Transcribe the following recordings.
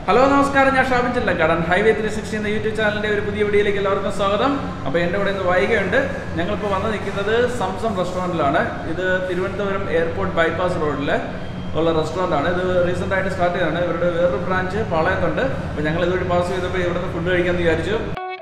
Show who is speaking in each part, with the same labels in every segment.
Speaker 1: hello നമസ്കാരം ഞാൻ Shabin Chellakkadan highway three sixty എന്ന യൂട്യൂബ് ചാനലിൻ്റെ ഒരു പുതിയ വീഡിയോയിലേക്ക് എല്ലാവർക്കും സ്വാഗതം അപ്പോൾ എൻ്റെ കൂടെ ഇന്ന് വൈകയുണ്ട് ഞങ്ങളിപ്പോൾ വന്ന് നിൽക്കുന്നത് സംസം റെസ്റ്റോറൻറ്റിലാണ് ഇത് തിരുവനന്തപുരം എയർപോർട്ട് ബൈപ്പാസ് റോഡിൽ ഉള്ള റെസ്റ്റോറൻ്റ് ആണ് ഇത് റീസെൻ്റ് ആയിട്ട് സ്റ്റാർട്ട് ചെയ്തതാണ് ഇവരുടെ വേറൊരു ബ്രാഞ്ച് പാളയത്തുണ്ട് അപ്പോൾ ഞങ്ങൾ ഇതുവഴി പാസ് ചെയ്തപ്പോൾ ഇവിടുന്ന് ഫുഡ് കഴിക്കാമെന്ന് വിചാരിച്ചു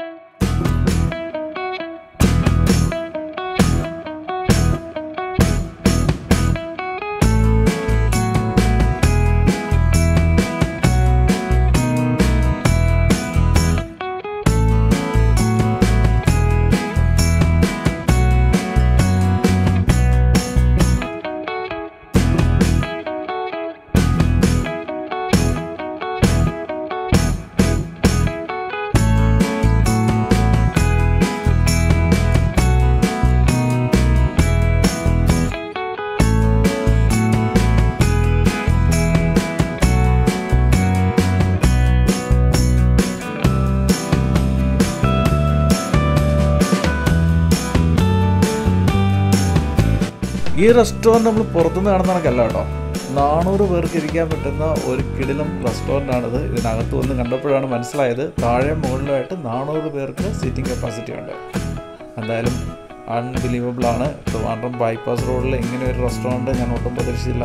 Speaker 2: ഈ റെസ്റ്റോറൻറ്റ് നമ്മൾ പുറത്തുനിന്ന് കാണുന്ന കണക്കല്ല കേട്ടോ നാനൂറ് പേർക്ക് ഇരിക്കാൻ പറ്റുന്ന ഒരു കിടിലം റെസ്റ്റോറൻ്റ് ആണിത് ഇതിനകത്ത് വന്ന് കണ്ടപ്പോഴാണ് മനസ്സിലായത് താഴെ മുകളിലായിട്ട് നാനൂറ് പേർക്ക് സീറ്റിംഗ് കപ്പാസിറ്റി ഉണ്ട് എന്തായാലും അൺബിലീവബിൾ ആണ് ട്രിവാൻഡ്രം ബൈപ്പാസ് റോഡിൽ ഇങ്ങനെ ഒരു റെസ്റ്റോറൻറ്റ് ഞാൻ ഒട്ടും പ്രതീക്ഷിച്ചില്ല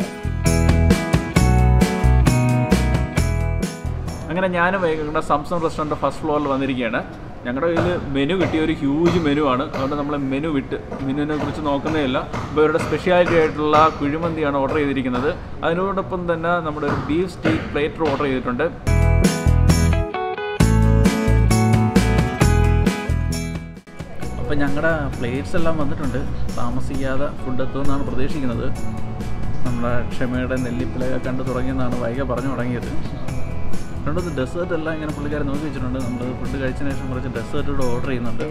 Speaker 1: അങ്ങനെ ഞാനും വൈകിട്ട് സംസം റെസ്റ്റോറൻറ്റ് ഫസ്റ്റ് ഫ്ലോറിൽ വന്നിരിക്കുകയാണ് ഞങ്ങളുടെ കയ്യിൽ മെനു കിട്ടിയ ഒരു ഹ്യൂജ് മെനു ആണ് അതുകൊണ്ട് നമ്മൾ മെനു വിട്ട് മെനുവിനെ കുറിച്ച് നോക്കുന്നേ ഇല്ല ഇപ്പോൾ ഇവരുടെ സ്പെഷ്യാലിറ്റി ആയിട്ടുള്ള കുഴിമന്തിയാണ് ഓർഡർ ചെയ്തിരിക്കുന്നത് അതിനോടൊപ്പം തന്നെ നമ്മുടെ ഒരു ബീഫ് സ്റ്റീക്ക് പ്ലേറ്റർ ഓർഡർ ചെയ്തിട്ടുണ്ട് അപ്പം ഞങ്ങളുടെ പ്ലേറ്റ്സ് എല്ലാം വന്നിട്ടുണ്ട് താമസിക്കാതെ ഫുഡ് എത്തുമെന്നാണ് പ്രതീക്ഷിക്കുന്നത് നമ്മുടെ ക്ഷമയുടെ നെല്ലിപ്പിലൊക്കെ കണ്ടു തുടങ്ങിയെന്നാണ് വൈക പറഞ്ഞു തുടങ്ങിയത് രണ്ടത് ഡെസേർട്ട് എല്ലാം ഇങ്ങനെ പുള്ളിക്കാരൻ നോക്കി വെച്ചിട്ടുണ്ട് നമ്മൾ ഫുഡ് കഴിച്ചതിന് ശേഷം കുറച്ച് ഡെസേർട്ട് കൂടെ ഓർഡർ ചെയ്യുന്നുണ്ട്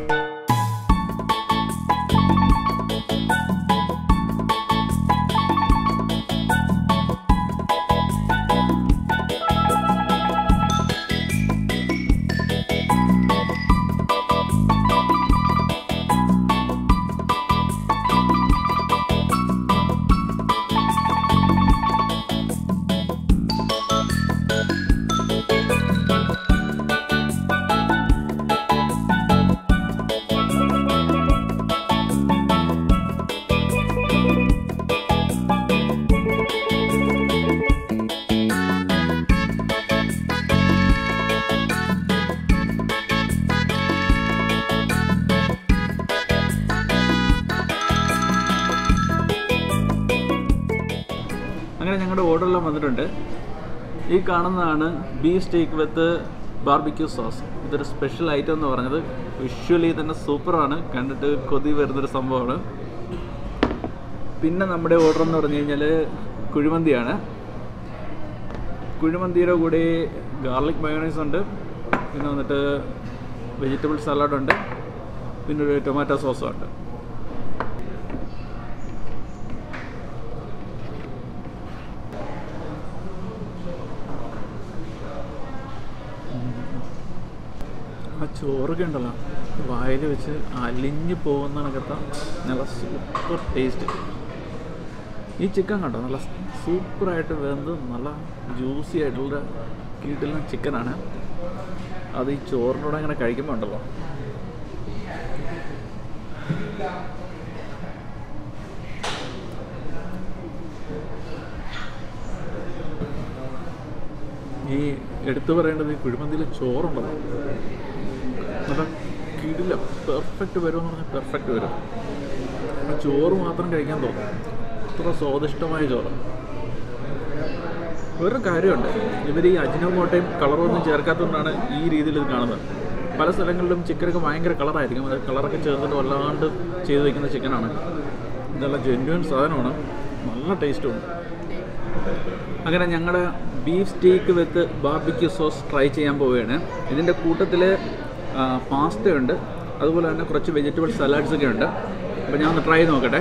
Speaker 1: അങ്ങനെ ഞങ്ങളുടെ ഓർഡറെല്ലാം വന്നിട്ടുണ്ട് ഈ കാണുന്നതാണ് beef steak with barbecue sauce ഇതൊരു സ്പെഷ്യൽ ഐറ്റം എന്ന് പറഞ്ഞത് വിഷ്വലി തന്നെ സൂപ്പറാണ് കണ്ടിട്ട് കൊതി വരുന്നൊരു സംഭവമാണ് പിന്നെ നമ്മുടെ ഓർഡർ എന്ന് പറഞ്ഞു കഴിഞ്ഞാൽ കുഴിമന്തിയാണ് കുഴിമന്തിയുടെ കൂടെ ഗാർലിക് മയോണൈസ് ഉണ്ട് പിന്നെ വന്നിട്ട് വെജിറ്റബിൾ സലാഡ് ഉണ്ട് പിന്നെ ഒരു ടൊമാറ്റോ സോസും ഉണ്ട് ആ ചോറൊക്കെ ഉണ്ടല്ലോ വായിൽ വെച്ച് അലിഞ്ഞു പോകുന്ന കണക്കത്ത നല്ല സൂപ്പർ ടേസ്റ്റ് ഈ ചിക്കൻ കണ്ടോ നല്ല സൂപ്പറായിട്ട് വെന്ത് നല്ല ജ്യൂസി ആയിട്ടുള്ള കീട്ടിലുള്ള ചിക്കനാണ് അത് ഈ ചോറിനോട് അങ്ങനെ കഴിക്കുമ്പോൾ ഉണ്ടല്ലോ ഈ എടുത്തു പറയേണ്ടത് ഈ കുഴിമന്തിയിലെ ചോറുണ്ടല്ലോ നല്ല കിടില പെർഫെക്റ്റ് വരുമെന്ന് പറഞ്ഞാൽ പെർഫെക്റ്റ് വരും ആ ചോറ് മാത്രം കഴിക്കാൻ തോന്നും അത്ര സ്വാദിഷ്ടമായ ചോറ് വേറൊരു കാര്യമുണ്ട് ഇവർ ഈ അജിനോമോട്ടയും കളറൊന്നും ചേർക്കാത്തതുകൊണ്ടാണ് ഈ രീതിയിൽ ഇത് കാണുന്നത് പല സ്ഥലങ്ങളിലും ചിക്കനൊക്കെ ഭയങ്കര കളറായിരിക്കും അത് കളറൊക്കെ ചേർത്തിട്ട് വല്ലാണ്ട് ചെയ്ത് വയ്ക്കുന്ന ചിക്കനാണ് ഇതെല്ലാം ജെന്യുവൻ സാധനമാണ് നല്ല ടേസ്റ്റുമുണ്ട് അങ്ങനെ ഞങ്ങളുടെ beef steak with barbecue sauce try ചെയ്യാൻ പോവുകയാണ് ഇതിൻ്റെ കൂട്ടത്തിൽ പാസ്തയുണ്ട് അതുപോലെ തന്നെ കുറച്ച് വെജിറ്റബിൾ സലാഡ്സ് ഒക്കെ ഉണ്ട് അപ്പോൾ ഞാൻ ഒന്ന് ട്രൈ ചെയ്ത് നോക്കട്ടെ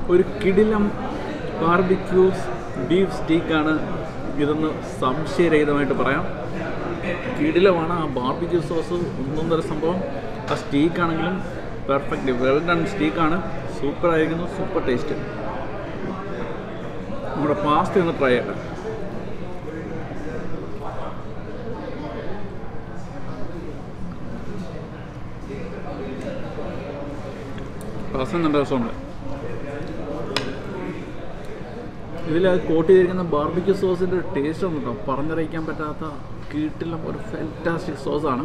Speaker 1: ഒരു കിടിലം ബാർബിക്യൂസ് ബീഫ് സ്റ്റീക്കാണ് ഇതെന്ന് സംശയരഹിതമായിട്ട് പറയാം കിടിലമാണ് ആ ബാർബിക്യൂ സോസ് ഒന്നൊന്നര സംഭവം ആ സ്റ്റീക്ക് ആണെങ്കിലും പെർഫെക്റ്റ് വെൽ ഡൺ സ്റ്റീക്കാണ് സൂപ്പർ ആയിരിക്കുന്നു സൂപ്പർ ടേസ്റ്റ് നമ്മുടെ പാസ്ത ഒന്ന് ട്രൈ ചെയ്യട്ടെ പാസ്ത നല്ല രസമുണ്ട് ഇതിൽ കോട്ട് ചെയ്തിരിക്കുന്ന ബാർബിക്യൂ സോസിൻ്റെ ടേസ്റ്റ് ഉണ്ട് കേട്ടോ പറഞ്ഞറിയിക്കാൻ പറ്റാത്ത കീട്ടിലും ഒരു ഫാൻറ്റാസ്റ്റിക് സോസാണ്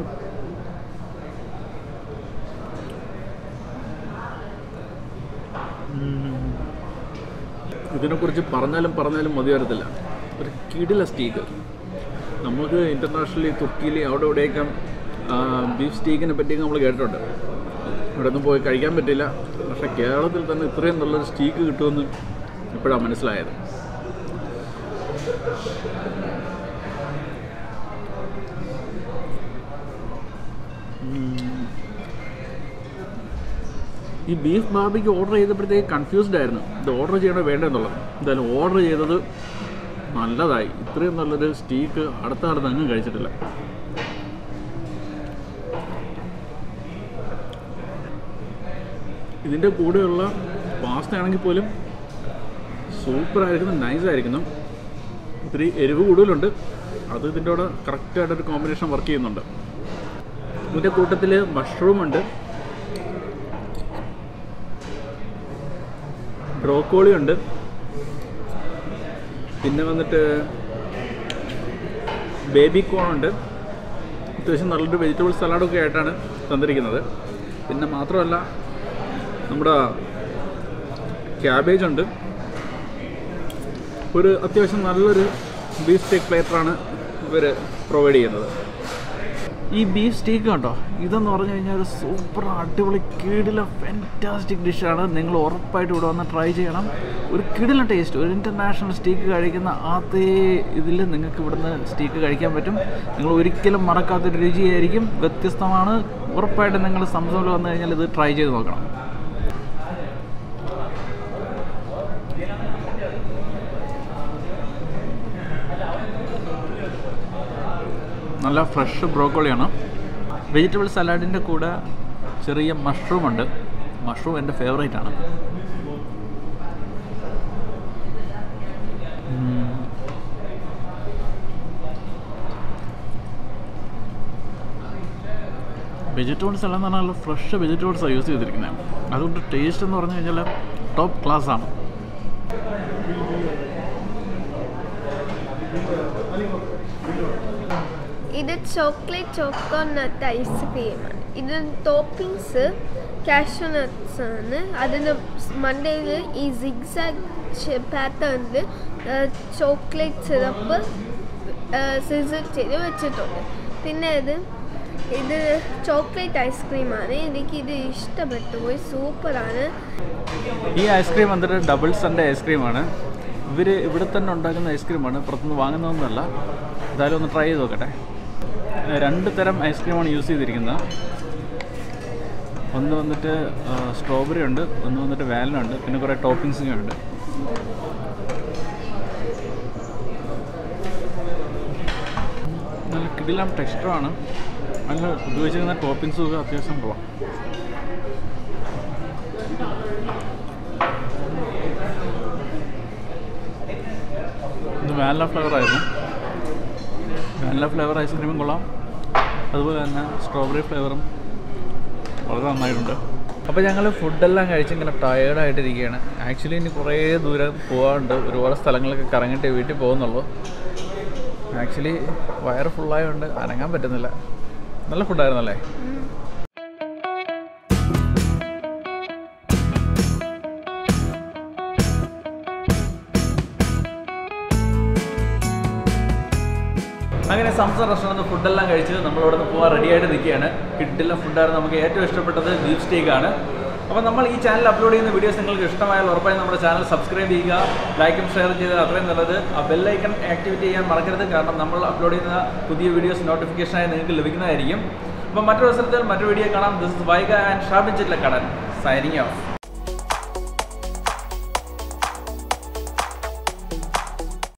Speaker 1: ഇതിനെക്കുറിച്ച് പറഞ്ഞാലും പറഞ്ഞാലും മതി വരത്തില്ല ഒരു കിടില സ്റ്റീക്ക് നമുക്ക് ഇൻ്റർനാഷണലി തുർക്കിയിൽ അവിടെ ഇവിടെയൊക്കെ ബീഫ് സ്റ്റീക്കിനെ പറ്റിയൊക്കെ നമ്മൾ കേട്ടിട്ടുണ്ട് ഇവിടെ ഒന്നും പോയി കഴിക്കാൻ പറ്റില്ല പക്ഷേ കേരളത്തിൽ തന്നെ ഇത്രയും നല്ലൊരു സ്റ്റീക്ക് കിട്ടുമെന്ന് ഇപ്പോഴാണ് മനസ്സിലായത് ഈ ബീഫ് ബാർബിക്ക് ഓർഡർ ചെയ്തപ്പോഴത്തേക്ക് കൺഫ്യൂസ്ഡ് ആയിരുന്നു ഇത് ഓർഡർ ചെയ്യണോ വേണ്ടെന്നുള്ളത് എന്തായാലും ഓർഡർ ചെയ്തത് നല്ലതായി ഇത്രയും നല്ലൊരു സ്റ്റീക്ക് അടുത്ത കാലത്ത് അങ്ങ് കഴിച്ചിട്ടില്ല ഇതിൻ്റെ കൂടെയുള്ള പാസ്ത ആണെങ്കിൽ പോലും സൂപ്പർ ആയിരിക്കുന്നു നൈസ് ആയിരിക്കുന്നു ഇത്തിരി എരിവ് കൂടുതലുണ്ട് അത് ഇതിൻ്റെ കൂടെ കറക്റ്റായിട്ടൊരു കോമ്പിനേഷൻ വർക്ക് ചെയ്യുന്നുണ്ട് ഇതിൻ്റെ കൂട്ടത്തിൽ മഷ്റൂം ഉണ്ട് ബ്രോക്കോളി ഉണ്ട് പിന്നെ വന്നിട്ട് ബേബി കോൺ ഉണ്ട് അത്യാവശ്യം നല്ലൊരു വെജിറ്റബിൾ സലാഡൊക്കെ ആയിട്ടാണ് തന്നിരിക്കുന്നത് പിന്നെ മാത്രമല്ല നമ്മുടെ ക്യാബേജ് ഉണ്ട് ഒരു അത്യാവശ്യം നല്ലൊരു ബീഫ് സ്റ്റേക്ക് പ്ലേറ്ററാണ് ഇവർ പ്രൊവൈഡ് ചെയ്യുന്നത് ഈ ബീഫ് സ്റ്റേക്ക് കണ്ടോ ഇതെന്ന് പറഞ്ഞു കഴിഞ്ഞാൽ ഒരു സൂപ്പർ അടിപൊളി കിടില ഫാൻറ്റാസ്റ്റിക് ഡിഷാണ് നിങ്ങൾ ഉറപ്പായിട്ട് ഇവിടെ വന്ന് ട്രൈ ചെയ്യണം ഒരു കിടില ടേസ്റ്റ് ഒരു ഇൻ്റർനാഷണൽ സ്റ്റേക്ക് കഴിക്കുന്ന അതേ ഇതിൽ നിങ്ങൾക്ക് ഇവിടുന്ന് സ്റ്റേക്ക് കഴിക്കാൻ പറ്റും നിങ്ങൾ ഒരിക്കലും മറക്കാത്തൊരു രുചിയായിരിക്കും വ്യത്യസ്തമാണ് ഉറപ്പായിട്ടും നിങ്ങൾ സംസമിൽ വന്നു കഴിഞ്ഞാൽ ഇത് ട്രൈ ചെയ്ത് നോക്കണം നല്ല ഫ്രഷ് ബ്രോക്കോളിയാണ് വെജിറ്റബിൾ സലാഡിൻ്റെ കൂടെ ചെറിയ മഷ്റൂം ഉണ്ട് മഷ്റൂം എൻ്റെ ഫേവറേറ്റ് ആണ് വെജിറ്റബിൾസ് എല്ലാം എന്ന് പറഞ്ഞാൽ ഫ്രഷ് വെജിറ്റബിൾസാണ് യൂസ് ചെയ്തിരിക്കുന്നത് അതുകൊണ്ട് ടേസ്റ്റ് എന്ന് പറഞ്ഞു കഴിഞ്ഞാൽ ടോപ്പ് ക്ലാസ് ആണ്
Speaker 3: ഇത് ചോക്ലേറ്റ് ചോക്കോനട്ട് ഐസ്ക്രീമാണ് ഇത് ടോപ്പിങ്സ് കാഷ്യൂ നട്ട്സ് ആണ് അതിന് മണ്ടയിൽ ഈ സിഗ്സാഗ് പാറ്റേണിൽ ചോക്ലേറ്റ് സിറപ്പ് സിസിൽ ചെയ്ത് വെച്ചിട്ടുണ്ട് പിന്നെ ഇത് ഇത് ചോക്ലേറ്റ് ഐസ്ക്രീമാണ് എനിക്ക് ഇത് ഇഷ്ടപ്പെട്ടു പോയി സൂപ്പറാണ്
Speaker 1: ഈ ഐസ്ക്രീം വന്നിട്ട് ഡബിൾ സൺഡേ ഐസ്ക്രീമാണ് ഇവർ ഇവിടെ തന്നെ ഉണ്ടാക്കുന്ന ഐസ്ക്രീമാണ് പുറത്തുനിന്ന് വാങ്ങുന്നതൊന്നുമല്ല എന്തായാലും ഒന്ന് ട്രൈ ചെയ്ത് നോക്കട്ടെ ഏഹ് രണ്ട് തരം ഐസ്ക്രീമാണ് യൂസ് ചെയ്തിരിക്കുന്നത് ഒന്ന് വന്നിട്ട് സ്ട്രോബെറി ഉണ്ട് ഒന്ന് വന്നിട്ട് വാലൻ ഉണ്ട് പിന്നെ കുറേ ടോപ്പിങ്സൊക്കെ ഉണ്ട് നല്ല കിടിലം ടെക്സ്റ്ററാണ് നല്ല ഉപയോഗിച്ചിരിക്കുന്ന ടോപ്പിങ്സും ഒക്കെ അത്യാവശ്യം കൊള്ളാം ഇത് വാനില ഫ്ലേവർ ആയിരുന്നു വാനില ഫ്ലേവർ ഐസ്ക്രീമും കൊള്ളാം അതുപോലെ തന്നെ സ്ട്രോബെറി ഫ്ലേവറും വളരെ നന്നായിട്ടുണ്ട് അപ്പോൾ ഞങ്ങൾ ഫുഡെല്ലാം കഴിച്ച് ഇങ്ങനെ ടയേർഡായിട്ടിരിക്കുകയാണ് ആക്ച്വലി ഇനി കുറേ ദൂരം പോകാനുണ്ട് ഒരുപാട് സ്ഥലങ്ങളൊക്കെ കറങ്ങിയിട്ട് വീട്ടിൽ പോകുന്നുള്ളൂ ആക്ച്വലി വയറ് ഫുള്ളായതുകൊണ്ട് അനങ്ങാൻ പറ്റുന്നില്ല നല്ല ഫുഡായിരുന്നല്ലേ അങ്ങനെ സംസ റെസ്റ്റോറൻറ്റ് ഫുഡെല്ലാം കഴിച്ച് നമ്മൾ ഇവിടെ നിന്ന് പോകാൻ റെഡി ആയിട്ട് നിൽക്കുകയാണ് കിഡിലെ ഫുഡാണ് നമുക്ക് ഏറ്റവും ഇഷ്ടപ്പെട്ടത് ബീഫ് സ്റ്റേക്ക് ആണ് അപ്പോൾ നമ്മൾ ഈ ചാനൽ അപ്ലോഡ് ചെയ്യുന്ന വീഡിയോസ് നിങ്ങൾക്ക് ഇഷ്ടമായാൽ ഉറപ്പായും നമ്മുടെ ചാനൽ സബ്സ്ക്രൈബ് ചെയ്യുക ലൈക്കും ഷെയർ ചെയ്ത് അത്രയും നല്ലത് ആ ബെല്ലൈക്കൺ ആക്ടിവേറ്റ് ചെയ്യാൻ മറക്കരുത് കാരണം നമ്മൾ അപ്ലോഡ് ചെയ്യുന്ന പുതിയ വീഡിയോസ് നോട്ടിഫിക്കേഷനായി നിങ്ങൾക്ക് ലഭിക്കുന്നതായിരിക്കും അപ്പോൾ മറ്റൊരു അവസരത്തിൽ മറ്റൊരു വീഡിയോ കാണാം this is Vaiga and Shabin Chillakkadan signing of